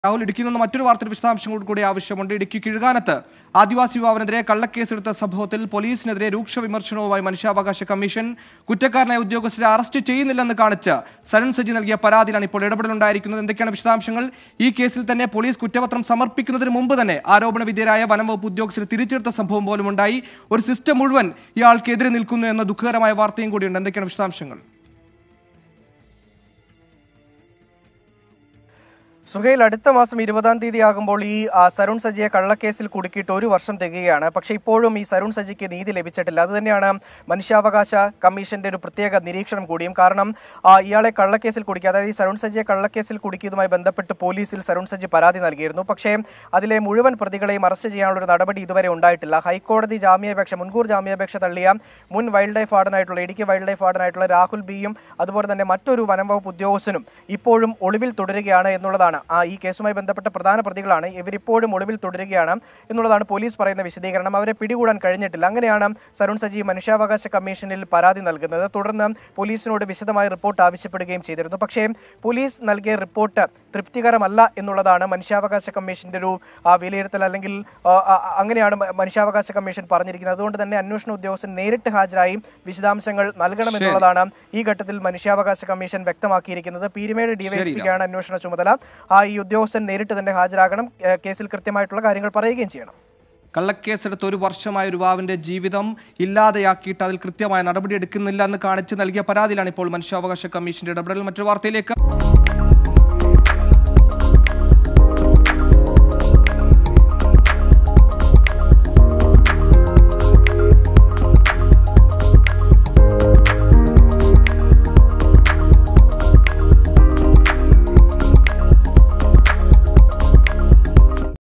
രാഹുൽ ഇടുക്കിയിൽ നിന്ന് മറ്റൊരു വാർത്തയുടെ വിശദാംശങ്ങൾ കൂടി ആവശ്യമുണ്ട് ഇടുക്കി കിഴുകാനത്ത് ആദിവാസി യുവാവിനെതിരെ കള്ളക്കേസെടുത്ത സംഭവത്തിൽ പോലീസിനെതിരെ രൂക്ഷ വിമർശനവുമായി മനുഷ്യാവകാശ കമ്മീഷൻ കുറ്റക്കാരനായ ഉദ്യോഗസ്ഥരെ അറസ്റ്റ് ചെയ്യുന്നില്ലെന്ന് കാണിച്ച് സരൺ സജി നൽകിയ പരാതിയിലാണ് ഇപ്പോൾ ഇടപെടലുണ്ടായിരിക്കുന്നത് എന്തൊക്കെയാണ് വിശദാംശങ്ങൾ ഈ കേസിൽ തന്നെ പോലീസ് കുറ്റപത്രം സമർപ്പിക്കുന്നതിന് മുമ്പ് തന്നെ ആരോപണ വിധേയരായ വനംവകുപ്പ് ഉദ്യോഗസ്ഥരെ തിരിച്ചെടുത്ത സംഭവം പോലും ഉണ്ടായി ഒരു സിസ്റ്റം മുഴുവൻ ഇയാൾക്കെതിരെ നിൽക്കുന്നു എന്ന ദുഃഖകരമായ വാർത്തയും കൂടിയുണ്ട് എന്തൊക്കെയാണ് വിശദാംശങ്ങൾ സുഹൈൽ അടുത്ത മാസം ഇരുപതാം തീയതി ആകുമ്പോൾ ഈ ആ, സരുൺ സജിയെ കള്ളക്കേസിൽ കുടുക്കിയിട്ട് ഒരു വർഷം തികയാണ് പക്ഷേ ഇപ്പോഴും ഈ സരുൺ സജിക്ക് നീതി ലഭിച്ചിട്ടില്ല അതുതന്നെയാണ് മനുഷ്യാവകാശ കമ്മീഷന്റെ ഒരു പ്രത്യേക നിരീക്ഷണം കൂടിയും കാരണം ആ, ഇയാളെ കള്ളക്കേസിൽ കുടുക്കി അതായത് ഈ സരുൺ സജിയെ കള്ളക്കേസിൽ കുടുക്കിയതുമായി ബന്ധപ്പെട്ട് പോലീസിൽ സരുൺ സജി പരാതി നൽകിയിരുന്നു പക്ഷേ അതിലെ മുഴുവൻ പ്രതികളെയും അറസ്റ്റ് ചെയ്യാനുള്ള ഒരു നടപടി ഇതുവരെ ഉണ്ടായിട്ടില്ല ഹൈക്കോടതി ജാമ്യാപേക്ഷ മുൻകൂർ ജാമ്യാപേക്ഷ തള്ളിയ മുൻ വൈൽഡ് ലൈഫ് വാർഡനായിട്ടുള്ള ഇടുക്കി വൈൽഡ് ലൈഫ് വാർഡനായിട്ടുള്ള രാഹുൽ ബിയും അതുപോലെ തന്നെ മറ്റൊരു വനം വകുപ്പ് ഉദ്യോഗസ്ഥനും ഇപ്പോഴും ഒളിവിൽ തുടരുകയാണ് എന്നുള്ളതാണ് ആ ഈ കേസുമായി ബന്ധപ്പെട്ട പ്രധാന പ്രതികളാണ് ഇവരിപ്പോഴും ഒളിവിൽ തുടരുകയാണ് എന്നുള്ളതാണ് പോലീസ് പറയുന്ന വിശദീകരണം അവരെ പിടികൂടാൻ കഴിഞ്ഞിട്ടില്ല അങ്ങനെയാണ് സരുൺ സജി മനുഷ്യാവകാശ കമ്മീഷനിൽ പരാതി നൽകുന്നത് തുടർന്ന് പോലീസിനോട് വിശദമായ റിപ്പോർട്ട് ആവശ്യപ്പെടുകയും ചെയ്തിരുന്നു പക്ഷേ പോലീസ് നൽകിയ റിപ്പോർട്ട് തൃപ്തികരമല്ല എന്നുള്ളതാണ് മനുഷ്യാവകാശ കമ്മീഷന്റെ ഒരു ആ, വിലയിരുത്തൽ അല്ലെങ്കിൽ ആ, ആ, അങ്ങനെയാണ് മ- മനുഷ്യാവകാശ കമ്മീഷൻ പറഞ്ഞിരിക്കുന്നത് അതുകൊണ്ട് തന്നെ അന്വേഷണ ഉദ്യോഗസ്ഥൻ നേരിട്ട് ഹാജരായി വിശദാംശങ്ങൾ നൽകണമെന്നുള്ളതാണ് ഈ ഘട്ടത്തിൽ മനുഷ്യാവകാശ കമ്മീഷൻ വ്യക്തമാക്കിയിരിക്കുന്നത് പീരുമേട് ഡിവൈഎസ്പിക്കാണ് അന്വേഷണ ചുമതല ആ ഈ ഉദ്യോഗസ്ഥൻ നേരിട്ട് തന്നെ ഹാജരാകണം ഏ, കേസിൽ കൃത്യമായിട്ടുള്ള കാര്യങ്ങൾ പറയുകയും ചെയ്യണം കള്ളക്കേസെടുത്ത് ഒരു വർഷമായ ഒരു യുവാവിന്റെ ജീവിതം ഇല്ലാതെയാക്കിയിട്ട് അതിൽ കൃത്യമായ നടപടി എടുക്കുന്നില്ല എന്ന് കാണിച്ച് നൽകിയ പരാതിയിലാണ് ഇപ്പോൾ മനുഷ്യാവകാശ കമ്മീഷന്റെ ഇടപെടൽ മറ്റൊരു വാർത്തയിലേക്ക്